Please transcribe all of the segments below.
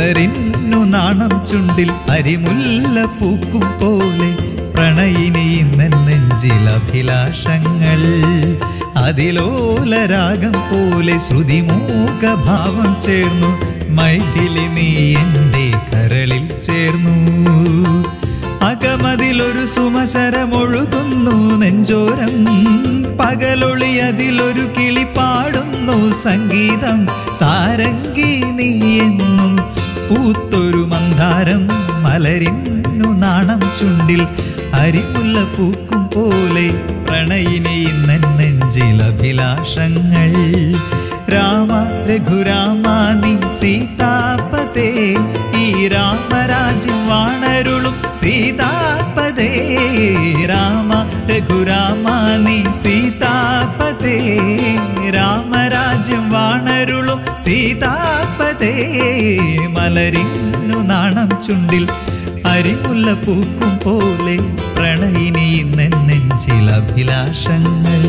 മലരിന്നു നാണം ചുണ്ടിൽ അരിമുല്ല പൂക്കും പോലെ പ്രണയിനി ഇന്നൻ നെഞ്ചിൽ അഭിലാഷങ്ങൾ അതിലോലരാഗം പോലെ ശ്രുതിമൂക ഭാവം ചേർന്നു മൈഥിലി നീ എൻ്റെ കരളിൽ ചേർന്നു അകമതിലൊരു സുമസരമൊഴുകുന്നു നെഞ്ചോരം പകലൊളി അതിലൊരു കിളി പാടുന്നു സംഗീതം സാരംഗി നീ എന്നും പൂത്തൊരു മന്ദാരം മലരിന്നു നാണം ചുണ്ടിൽ അരിമുല്ല പൂക്കും പോലെ പ്രണയിനി ഇന്നൻ നെഞ്ചിൽ അഭിലാഷങ്ങൾ രാമ രഘുരാമ നീ സീതാപതേ ഈ രാമരാജ്യം വാണരുളും സീതാപതേ രാമ രഘുരാമ നീ സീതാപതേ രാമരാജ്യം വാണരുളും സീതാപതേ മലരിന്നു നാണം ചുണ്ടിൽ അരിമുല്ല പൂക്കും പോലെ പ്രണയിനി ഇന്നെൻ നെഞ്ചിൽ അഭിലാഷങ്ങൾ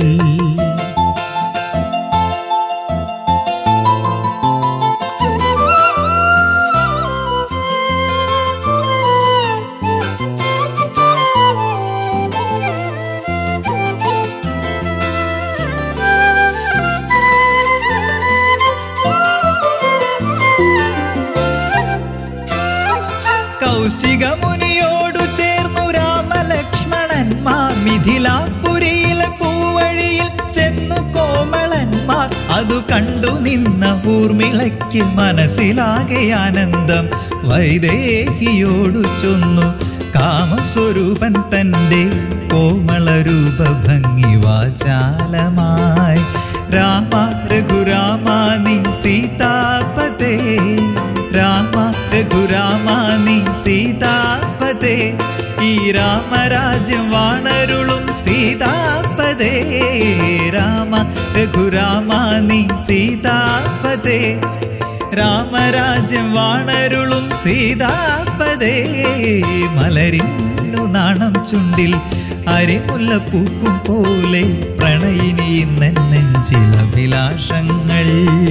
കൗശിക മുനിയോടു ചേർന്നു രാമലക്ഷ്മണന്മാർ മിഥിലാപുരിയിലെ പൂവഴിയിൽ ചെന്നു കോമളന്മാർ അതു കണ്ടു നിന്ന ഊർമിളയ്ക്ക് മനസ്സിലാകെ ആനന്ദം വൈദേഹിയോടു ചൊന്നു കാമസ്വരൂപൻ തൻ്റെ കോമളരൂപ ഭംഗി വാചാലമായി രാമ രഘുരാമ നീ സീതാപതേ രാമ രഘുരാമ നീ സീതാപതേ ഈ രാമരാജ്യം വാണരുളും സീതാപതേ രാമ രഘുരാമ നീ സീതാപതേ രാമരാജ്യം വാണരുളും സീതാപതേ മലരിന്നു നാണം ചുണ്ടിൽ അരിമുല്ല പൂക്കും പോലെ പ്രണയിനി ഇന്നെൻ നെഞ്ചിൽ അഭിലാഷങ്ങൾ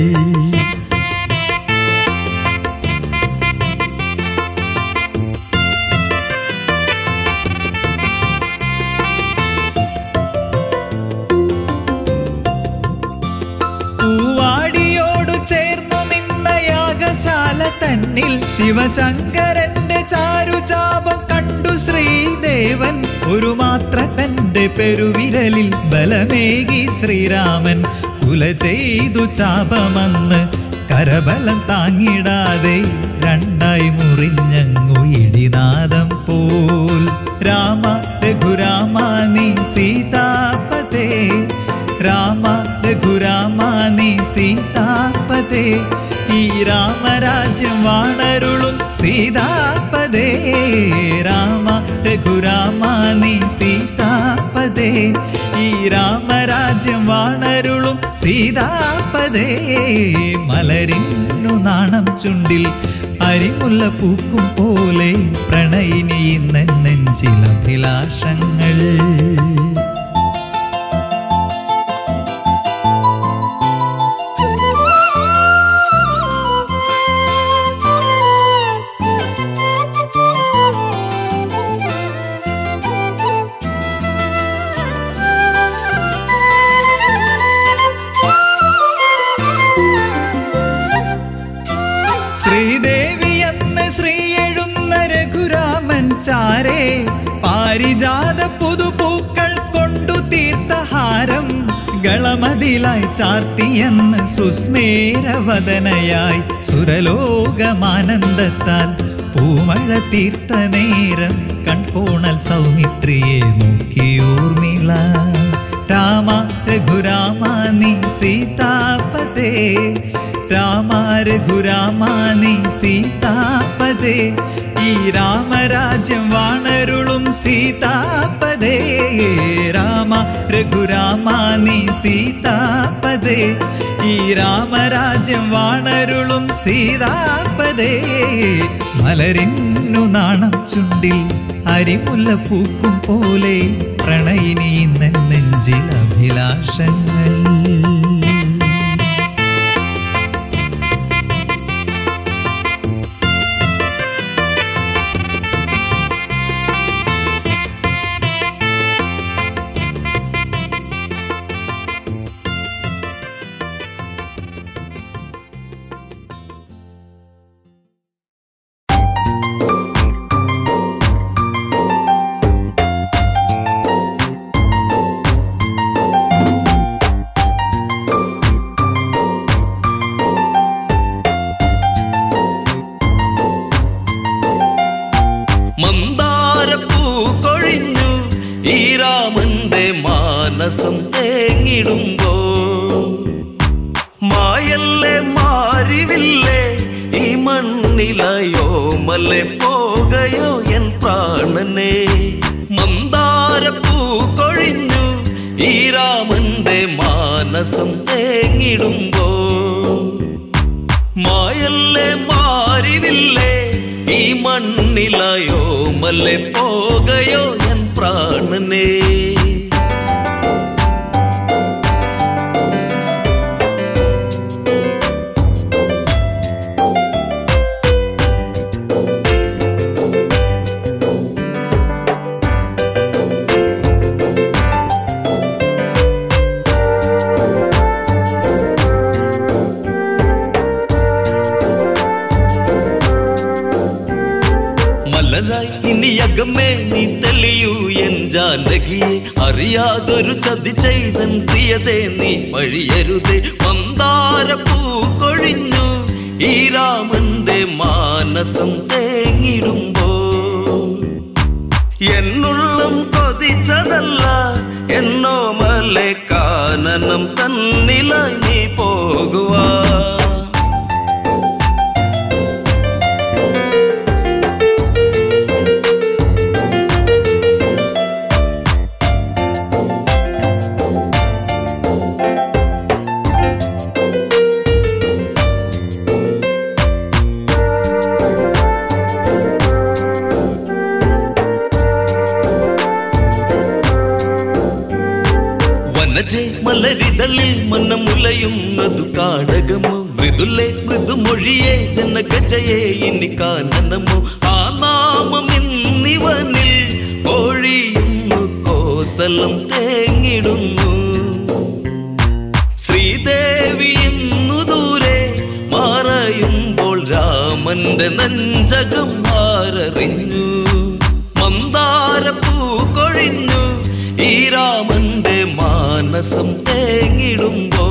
പൂവാടിയോടു ചേർന്നു നിന്ന യാഗശാല തന്നിൽ ശിവശങ്കരന്റെ ചാരുചാപം കണ്ടു ശ്രീദേവൻ ഒരു മാത്ര തന്റെ പെരുവിരലിൽ ബലമേകി ശ്രീരാമൻ കുല ചെയ്തു ചാപമന്ന് കരബലം താങ്ങിടാതെ രണ്ടായി മുറിഞ്ഞങ്ങു ഇടിനാദം പോൽ രാമ രഘുരാമ നീ സീതാപതേ രാമ രഘുരാമ നീ സീതാപതേ ഈ രാമരാജ്യം വാണരുളും സീതാപതേ രാമ രഘുരാമ നീ സീതാപതേ ഈ രാമരാജ്യം വാണരുളും സീതാപതേ മലരിന്നു നാണം ചുണ്ടിൽ അരിമുല്ല പൂക്കും പോലെ പ്രണയിനി ഇന്നെൻ നെഞ്ചിൽ അഭിലാഷങ്ങൾ ശ്രീദേവി എന്ന് ശ്രീ എഴുന്ന രഘുരാമൻ ചാരേ പാരിജാത പുതുപൂക്കൾ കൊണ്ടു തീർത്ഥഹാരം ഗളമതിലായി ചാർത്തിയെന്ന് സുസ്മേരവദനയായി സുരലോകമാനന്ദത്താൽ പൂമഴ തീർത്ത നേരം കൺകോണൽ സൗമിത്രിയെ നോക്കിയൂർമിള രാമ രഘുരാമ നീ സീതാപതേ രാമ രഘുരാമ നീ സീതാപതേ ഈ രാമരാജ്യം വാണരുളും സീതാപതേ രാമ രഘുരാമ നീ സീതാപതേ ഈ രാമരാജ്യം വാണരുളും സീതാപതേ മലരിന്നു നാണം ചുണ്ടിൽ അരിമുല്ല പൂക്കും പോലെ പ്രണയിനി ഇന്നൻ നെഞ്ചിൽ അഭിലാഷങ്ങൾ തേങ്ങിടുമ്പോ മായല്ലേ മാറിവില്ലേ ഈ മണ്ണിലയോ മല്ലെ പോകയോ എൻ പ്രാണനെ മന്ദാരപ്പൂ കൊഴിഞ്ഞു ഈ രാമന്റെ മാനസം തേങ്ങിടുമ്പോ മായല്ലേ മാറിവില്ലേ ഈ മണ്ണിലയോ മല്ലെ പോകയോ എൻ പ്രാണനെ മലരായി ഇനി അകമേ നീ തെളിയൂ എൻ ജാനകിയെ അറിയാതൊരു ചതി ചെയ്തൻ പ്രിയതേ നീ വഴിയരുതേ മന്ദാര പൂ കൊഴിഞ്ഞു ഈ രാമന്റെ മാനസം തേങ്ങിടുമ്പോ എന്നുള്ളം കൊതിച്ചതല്ല എന്നോ മലെ കാനനം തന്നിലായി നീ പോകുവാ വനജെ മലരിതളിൽ മന്നമുലയുന്നതു കാടകമോ മൃദുലെ മൃദുമൊഴിയെ ജനഗജയെ ഇനി കാനനമോ ആ നാമം ഇന്നിവനിൽ ഒഴിയുന്നു കോസലം തേങ്ങിടുന്നു ശ്രീദേവി ഇന്നു ദൂരെ മറയുമ്പോൾ രാമന്റെ നെഞ്ചകം മാററിഞ്ഞു മന്ദാരപ്പൂ കൊഴിഞ്ഞു ഈ രാമന്റെ മാനസം തേങ്ങിടുമ്പോ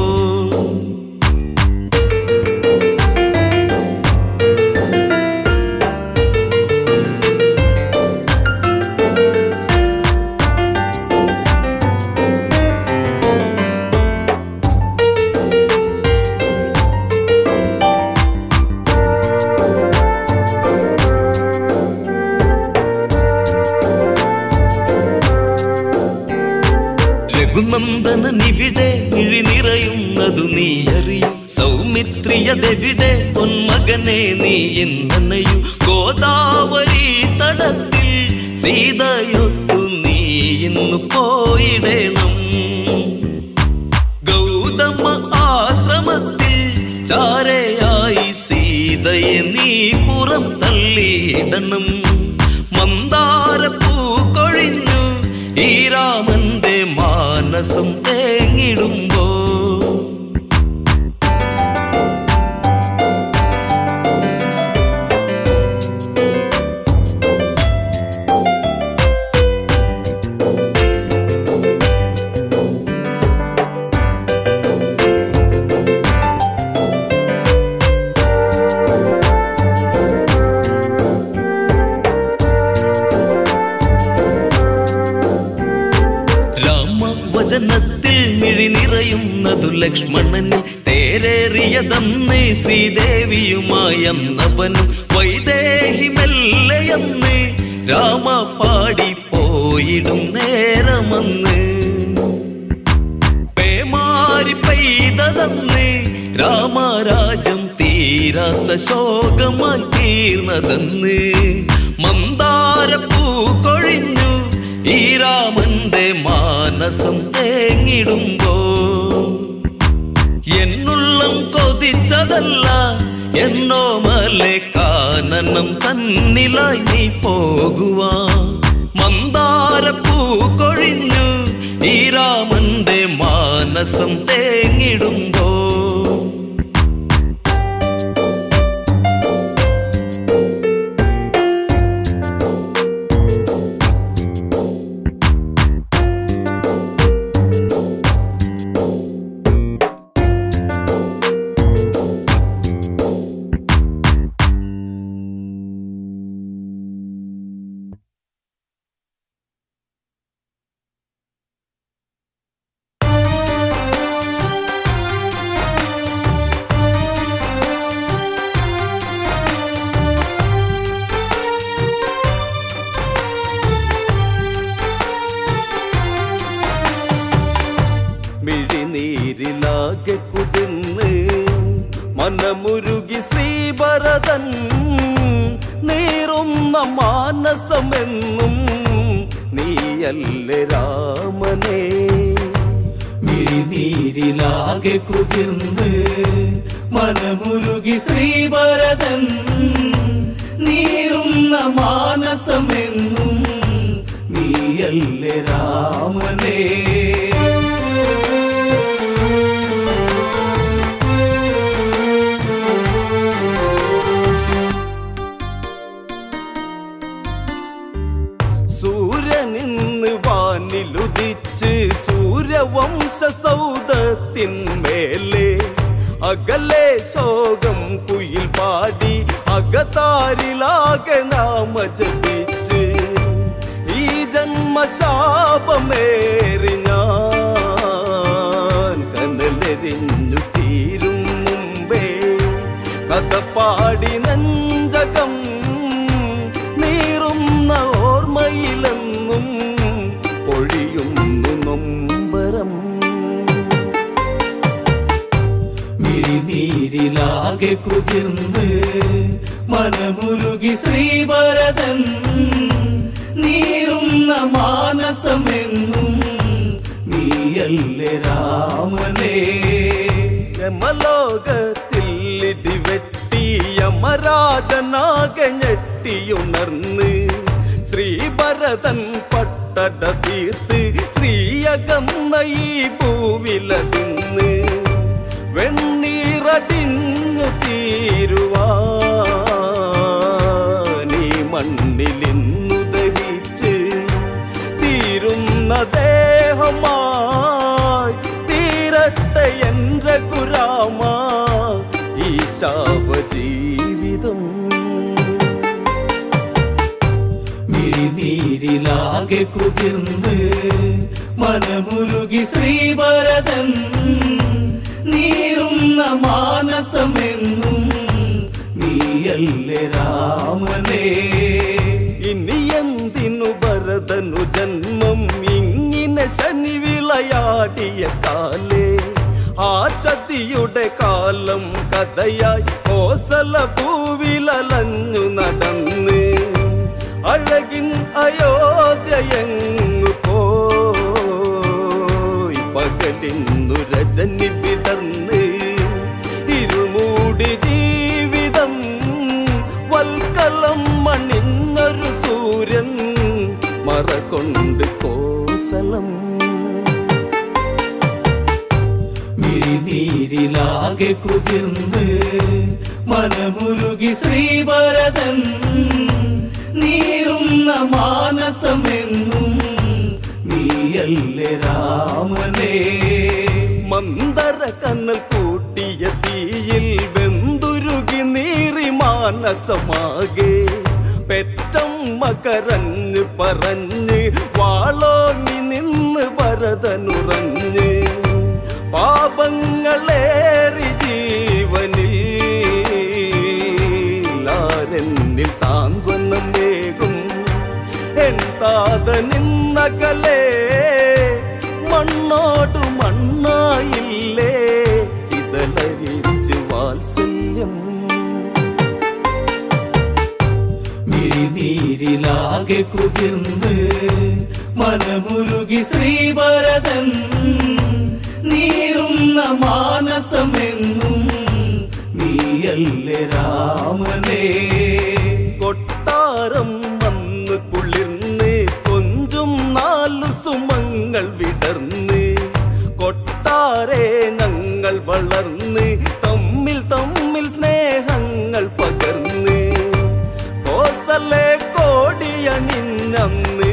രഘുനന്ദനനിവിടെ മിഴി നിറയുന്നതു നീ അറിയും സൗമിത്രിയതെവിടെ പൊന്മകനെ നീ എന്നനയു ഗോദാവരി തടത്തിൽ സീതയൊത്തു നീ ഇന്നു പോയിടണം ഗൗതമ ആശ്രമത്തിൽ ചാരയായി സീതയെ നീ പുറം തള്ളിയിടണം മന്ദാരപ്പൂ കൊഴിഞ്ഞു ഈ രാമന്റെ മാനസം തേങ്ങിടുമ്പോ രാമവചനത്തിൽ മിഴി നിറയുന്നതു ലക്ഷ്മണന് തേരേറിയതന്ന് ശ്രീദേവിയുമായന്നവനും വൈദേഹി മെല്ലയെന്ന് രാമ പാടി പോയിടും നേരമന്ന് പേമാരി പെയ്തതെന്ന് രാമരാജം തീരാത്ത ശോകമായി തീർന്നതെന്ന് മന്ദാരപ്പൂ കൊഴിഞ്ഞു ഈ രാമന്റെ മാനസം തേങ്ങിടുമ്പോ എന്നുള്ളം കൊതിച്ചതല്ല എന്നോ മലെ കാനനം തന്നിലായി നീ പോകുവാ മന്ദാരപ്പൂ കൊഴിഞ്ഞു ഈ രാമന്റെ മാനസം തേങ്ങിടുമ്പോ മിഴിനീരിലാകെ കുതിർന്ന് മനമുരുകി ശ്രീഭരതൻ നീറുന്ന മാനസമെന്നും നീയല്ലേ രാമനേ മിഴിനീരിലാകെ കുതിർന്ന് മനമുരുകി ശ്രീഭരതൻ നീറുന്ന മാനസമെന്നും നീയല്ലേ രാമനേ സൂര്യനിന്ന് വാനിലുദിച്ച് സൂര്യവംശ സൗദത്തിന്മേലെ അകലെ ശോകം കുയിൽ പാടി അകതാരിലാകെ നാമ ജപിച്ച് ഈ ജന്മശാപമേറി ഞാൻ കനലെറിഞ്ഞു തീരും മുമ്പേ കഥ പാടി നെഞ്ചകം നീറുന്ന ഓർമ്മയിലെന്നും ഒഴിയുന്നു നൊമ്പരം മിഴിനീരിലാകെ കുതിർന്ന് മനമുരുകി ശ്രീഭരതൻ നീറുന്ന മാനസമെന്നും നീയല്ലേ രാമനേ ശ്രമലോകത്തിൽ ഇടിവെട്ടി യമരാജനാകെ ഞെട്ടിയുണർന്ന് ശ്രീഭരതൻ പട്ടട തീർത്ത് ശ്രീയകന്ന ഈ ഭൂവിലതിന്ന് വെണ്ണീറടിഞ്ഞു തീരുവാനീ മണ്ണിലിന്നു ദഹിച്ച് തീരുന്ന ദേഹമായി തീരട്ടെ എന്റെ കുരാമ ഈ ശാപജീവിതം മിഴിനീരിലാകെ കുതിർന്ന് മനമുരുകി ശ്രീഭരതൻ നീറുന്ന മാനസമെന്നും നീയല്ലേ രാമനേ ഇനി എന്തിനു ഭരതനു ജന്മം ഇങ്ങനെ ശനി വിളയാടിയ കാലേ ആ ചതിയുടെ കാലം കഥയായി കോസല പൂവിലലഞ്ഞു നടന്ന് അഴകിൻ അയോധ്യയങ്ങു പോയി പകലിന്നു രജനി വിടർന്ന് ഇരുമൂടി ജീവിതം വൽക്കലം മണിഞ്ഞൊരു സൂര്യൻ മറകൊണ്ട് കോസലം മിഴിനീരിലാകെ കുതിർന്ന് മനമുരുകി ശ്രീഭരതൻ നീറുന്ന മാനസമെന്നും നീയല്ലേ രാമനേ മന്ദര കണ്ണൽ കൂട്ടിയ തീയിൽ വെന്തുരുകി നീറി മാനസമാകെ പെറ്റമ്മ കരഞ്ഞ് പറഞ്ഞ് വാളോങ്ങി നിന്ന് ഭരതനുറഞ്ഞ് പാപങ്ങളേറി ജീവനിൽ ആരെന്നിൽ സാന്ത്വനം വേകും എന്താത നിന്നകലേ മണ്ണോട് മണ്ണായില്ലേ ചിതലരിച്ച് വാത്സല്യം മിഴിനീരിലാകെ കുതിർന്ന് മനമുരുകി ശ്രീഭരതൻ നീറുന്ന മാനസമെന്നും നീയല്ലേ രാമനേ കൊട്ടാരം വന്ന് കുളിർന്ന് കൊഞ്ചും നാലു സുമങ്ങൾ വിടർന്ന് കൊട്ടാരെ ഞങ്ങൾ വളർന്ന് തമ്മിൽ തമ്മിൽ സ്നേഹങ്ങൾ പകർന്ന് കോസലെ കോടിയണിഞ്ഞന്ന്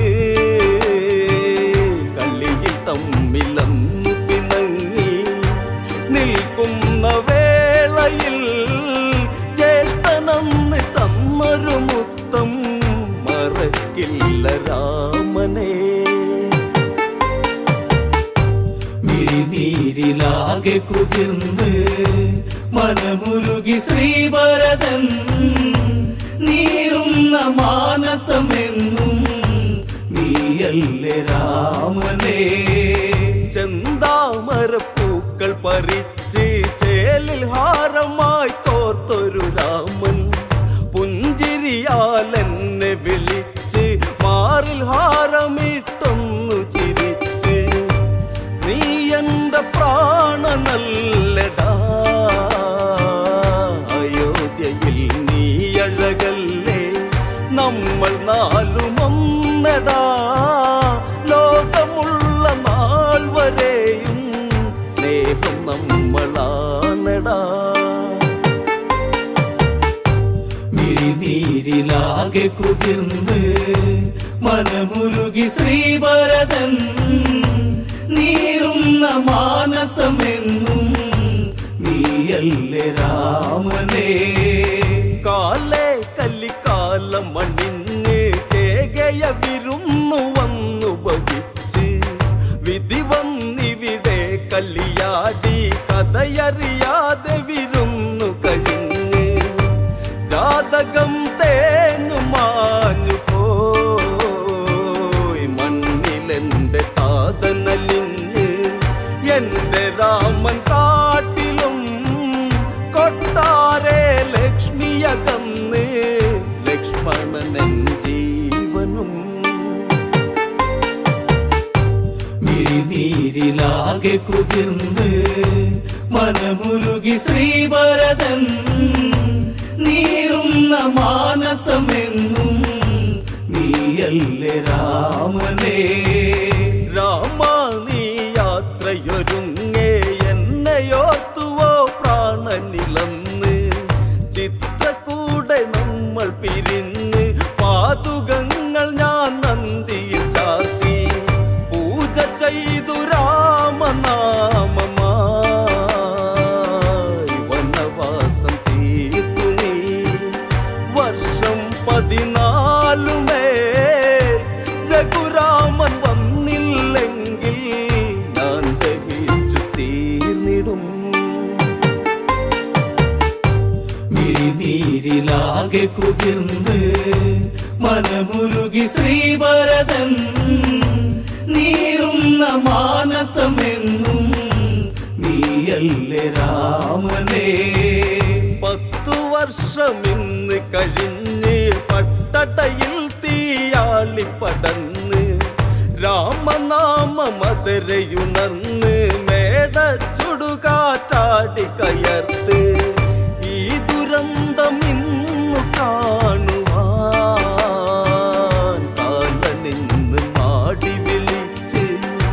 കളിയിൽ തമ്മിലന്ന് പിണങ്ങി നിൽക്കുന്ന വേളയിൽ ജ്യേഷ്ഠനന്ന് തന്നൊരു മുത്തം മറക്കില്ല രാമനേ മിഴിനീരിലാകെ കുതിർന്ന് മനമുരുകി ശ്രീഭരതൻ നീറുന്ന മാനസമെന്നും നീയല്ലേ രാമനേ ചെന്താമരപ്പൂ പൂക്കൾ പറിച്ച് ചേലിൽ ഹാരമായി കോർത്തൊരു രാമൻ പുഞ്ചിരിയാൽ എന്നെ വിളിച്ച് മാറിൽ ഹാരമിട്ടൊന്നു ചിരിച്ച് നീ എന്റെ പ്രാണനല്ലടാ അയോധ്യയിൽ നീ അഴകല്ലേ നമ്മൾ നാലും ഒന്നടാ ലോകമുള്ള നാൾ വരെയും സ്നേഹം നമ്മളാണടാ മിഴിനീരിലാകെ കുതിർന്ന് മനമുരുകി ശ്രീഭരതൻ നീറുന്ന മാനസമെന്നും നീയല്ലേ രാമനേ കാലേ കല്ലിക്കാലം മണിഞ്ഞ് കേകയ വിരുന്നു വന്നു ഭവിച്ച് വിധി വന്നിവിടെ കല്ലിയാടി കഥയറിയാതെ വിരുന്നു കഴിഞ്ഞ് ജാതകം തേഞ്ഞു മാഞ്ഞു പോയി മണ്ണിലെന്റെ താതനലിഞ്ഞ് എന്റെ രാമൻ കാട്ടിലും കൊട്ടാരെ ലക്ഷ്മിയകന്ന് ലക്ഷ്മണനൻ ജീവനും മിഴിനീരിലാകെ കുതിർന്ന് മനമുരുകി ശ്രീഭരതൻ നീറുന്ന മാനസമെന്നും നീയല്ലേ രാമനേ രാമ നീ യാത്രയൊരുങ്ങേ എന്നെയോർത്തുവോ പ്രാണനിലന്ന് ചിത്രക്കൂടെ നമ്മൾ പിരിഞ്ഞ് പാതുകങ്ങൾ ഞാൻ നന്ദിയിൽ ചാർത്തി പൂജ ചെയ്തു രാമനാമമായി വനവാസം തീർത്തു നീ വർഷം പതിനാലുമേ രഘുരാമൻ വന്നില്ലെങ്കിൽ ഞാൻ ദഹിച്ചു തീർന്നിടും മിഴിനീരിലാകെ കുതിർന്ന് മനമുരുകി ശ്രീഭരതൻ നീറുന്ന മാനസമെന്നും നീയല്ലേ രാമനേ പത്തു വർഷം ഇന്ന് കഴിഞ്ഞ് പട്ടടയിൽ തീയാളി പടന്ന് രാമനാമ മധുരയുണർന്ന് മേട ചുടുകാറ്റാടി കയർത്ത് ഈ ദുരന്തം ഇന്നു കാണുവാൻ കാലനിന്ന് മാടി വിളിച്ച്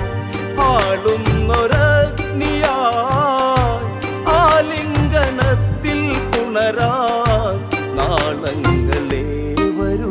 ആളുന്നൊരഗ്നിയായി ആലിംഗനത്തിൽ പുണരാൻ നാളങ്ങളെ വരൂ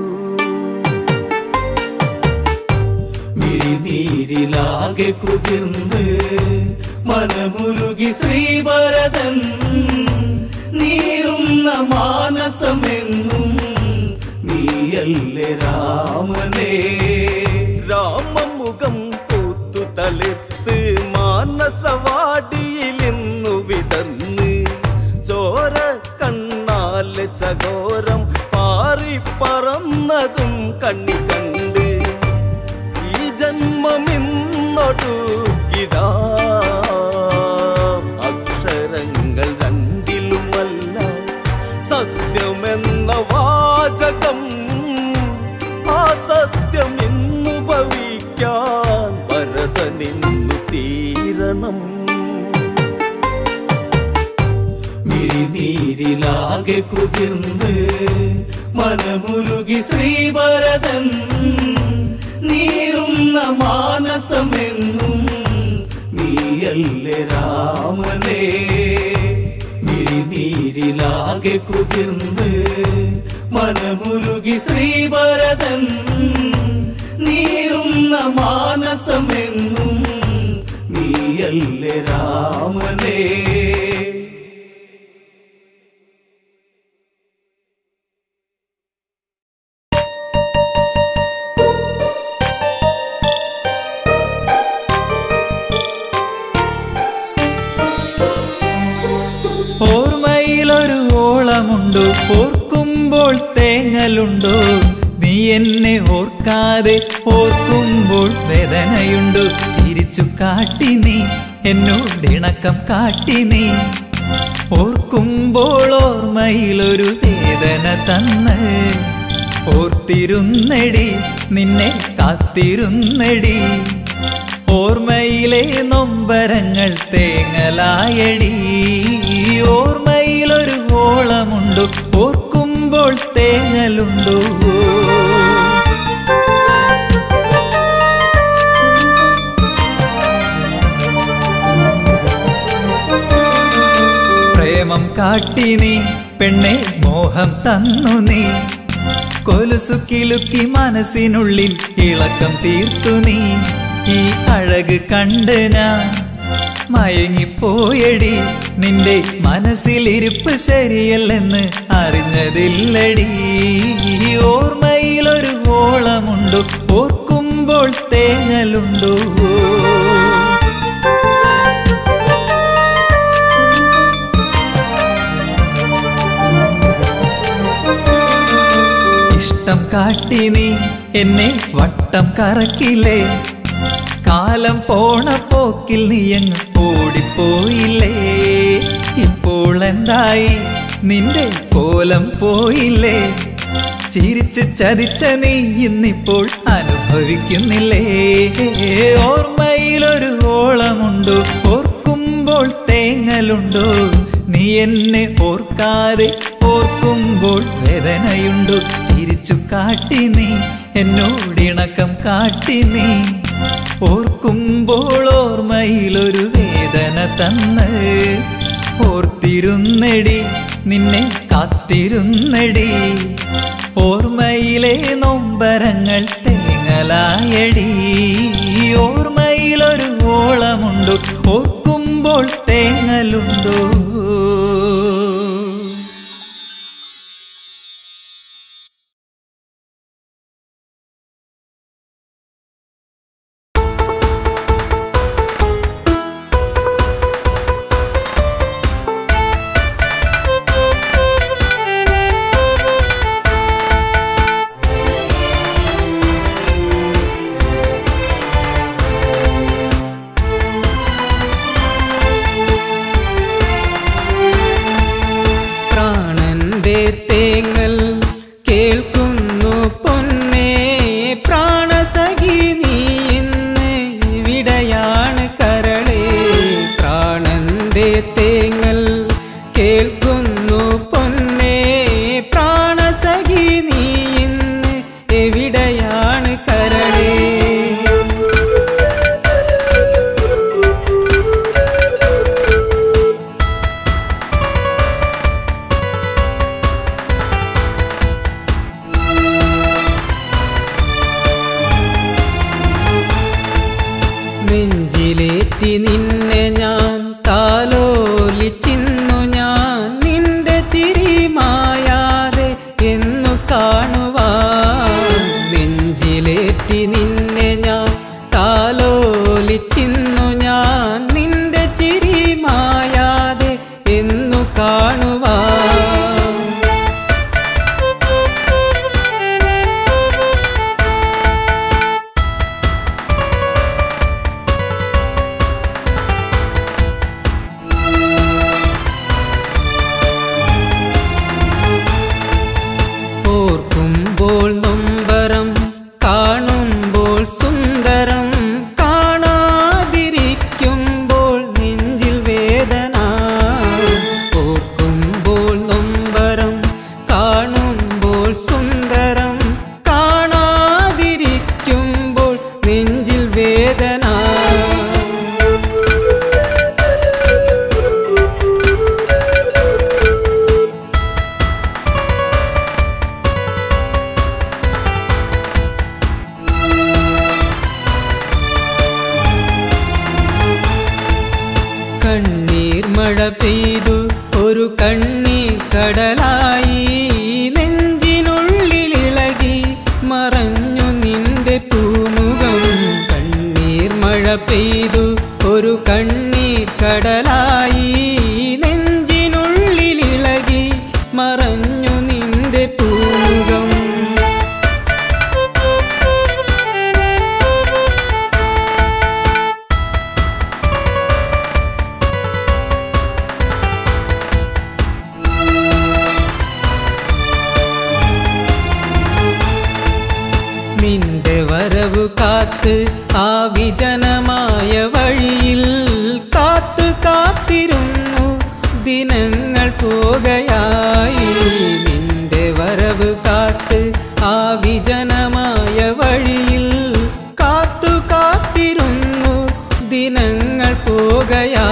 മിഴിനീരിലാകെ കുതിർന്ന് മനമുരുകി ശ്രീഭരതൻ നീറുന്ന മാനസമെന്നും നീയല്ലേ രാമനേ രാമമുഖം പൂത്തു തളിർത്ത് മാനസവാടിയിൽ ഇന്നു വിടന്ന് ചോര കണ്ണാലെ ചകോരം പാറിപ്പറന്നതും കണ്ണി കണ്ട് ഈ ജന്മമിന്നൊടുക്കിടാം അക്ഷരങ്ങൾ രണ്ടിലുമല്ല സത്യമെന്ന വാചകം ആ സത്യം ഇന്നു ഭവിക്കാൻ ഭരതനിന്നു തീരണം മിഴിനീരിലാകെ കുതിർന്ന് മനമുരുകി ശ്രീഭരതൻ നീറുന്ന മാനസമെന്നും നീയല്ലേ രാമനേ മിഴിനീരിലാകെ കുതിർന്ന് മനമുരുകി ശ്രീഭരതൻ നീറുന്ന മാനസമെന്നും നീയല്ലേ രാമനേ ഓർമ്മയിലൊരു ഓളമുണ്ടോ ഓർക്കുമ്പോൾ തേങ്ങലുണ്ടോ നീ എന്നെ ഓർക്കാതെ ഓർക്കുമ്പോൾ വേദനയുണ്ടോ ചിരിച്ചു കാട്ടി നീ എന്നോടിണക്കം കാട്ടി നീ ഓർക്കുമ്പോൾ ഓർമ്മയിലൊരു വേദന തന്ന് ഓർത്തിരുന്നടി നിന്നെ കാത്തിരുന്നടി ഓർമ്മയിലെ നൊമ്പരങ്ങൾ തേങ്ങലായടി ഓർമ്മയിലൊരു ഓളമുണ്ടു ഓർക്കുമ്പോൾ തേങ്ങലുണ്ടോ പ്രേമം കാട്ടി നീ പെണ്ണെ മോഹം തന്നു നീ കൊലുസു കിലുക്കി മനസ്സിനുള്ളിൽ ഇളക്കം തീർത്തു നീ ഈ അഴക് കണ്ട് ഞാൻ മയങ്ങിപ്പോയടി നിന്റെ മനസ്സിലിരിപ്പ് ശരിയല്ലെന്ന് അറിഞ്ഞതില്ലടി ഓർമ്മയിലൊരു ഓളമുണ്ടോ ഓർക്കുമ്പോൾ തേങ്ങലുണ്ടോ ഇഷ്ടം കാട്ടി നീ എന്നെ വട്ടം കറക്കില്ലേ കാലം പോണ പോക്കിൽ നീ അങ്ങ് ഓടിപ്പോയില്ലേ ഇപ്പോൾ എന്തായി നിന്റെ കോലം പോയില്ലേ ചിരിച്ച് ചതിച്ച നീ ഇന്നിപ്പോൾ അനുഭവിക്കുന്നില്ലേ ഓർമ്മയിലൊരു ഓളമുണ്ടോ ഓർക്കുമ്പോൾ തേങ്ങലുണ്ടോ നീ എന്നെ ഓർക്കാതെ ഓർക്കുമ്പോൾ വേദനയുണ്ടോ ചിരിച്ചു കാട്ടി നീ എന്നോടിണക്കം കാട്ടി നീ ഓർക്കുമ്പോൾ ഓർമ്മയിലൊരു വേദന തന്ന് ഓർത്തിരുന്നടി നിന്നെ കാത്തിരുന്നടി ഓർമ്മയിലെ നൊമ്പരങ്ങൾ തേങ്ങലായടി ഓർമ്മയിലൊരു ഓളമുണ്ടോ ഓർക്കുമ്പോൾ തേങ്ങലുണ്ടോ പ്രാണന്റെ തേങ്ങൽ കേൾക്കുന്നു പൊന്നേ പ്രാണസഖി നീ ഇന്ന് ഇവിടെയാണ് കരളേ പ്രാണന്റെ തേങ്ങൽ കേൾക്കുന്നു പൊന്നേ പ്രാണസഖി നീ ഇന്ന് എവിടെയാണ് കരളേ നെഞ്ചിലേറ്റി നിന്നെ ഞാൻ താലോലിച്ചിന്നു ഞാൻ നിന്റെ ചിരി മായാതെ എന്നു കാണുവാൻ നെഞ്ചിലേറ്റി നിന്നെ ഞാൻ താലോലിച്ചിന്നു ഞാൻ നിന്റെ ചിരി മായാതെ എന്നു കാണുവാൻ ഓർക്കുമ്പോൾ നൊമ്പരം കാണുമ്പോൾ സുന്ദരം കാണാതിരിക്കുമ്പോൾ നെഞ്ചിൽ വേദന ഓർക്കുമ്പോൾ നൊമ്പരം കാണുമ്പോൾ സുന്ദരം കാണാതിരിക്കുമ്പോൾ നെഞ്ചിൽ വേദന കണ്ണീർ മഴ പെയ്തു ഒരു കണ്ണീർ കടലായി നെഞ്ചിനുള്ളിലിളകി മറഞ്ഞു നിന്റെ പൂമുഖം കണ്ണീർ മഴ പെയ്തു ഒരു കണ്ണീർ കടലായി നെഞ്ചിനുള്ളിലിളകി മറഞ്ഞു നിന്റെ പൂമുഖം കാത്ത് ആ വിജനമായ വഴിയിൽ കാത്തു കാത്തിരുന്നു ദിനങ്ങൾ പോകയായി നിന്റെ വരവ് കാത്ത് ആ വിജനമായ വഴിയിൽ കാത്തു കാത്തിരുന്നു ദിനങ്ങൾ പോകയാ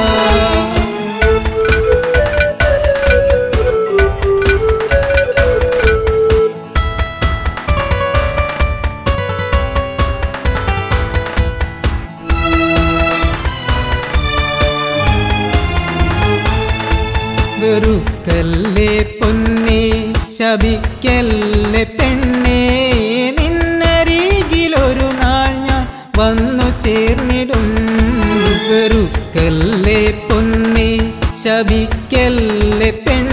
വെറുക്കല്ലേ പൊന്നെ ശപിക്കല്ലേ പെണ്ണേ നിന്നരികിലൊരു നാൾ ഞാൻ വന്നു ചേർന്നിടും വെറുക്കല്ലേ പൊന്നെ ശപിക്കല്ലേ പെണ്ണേ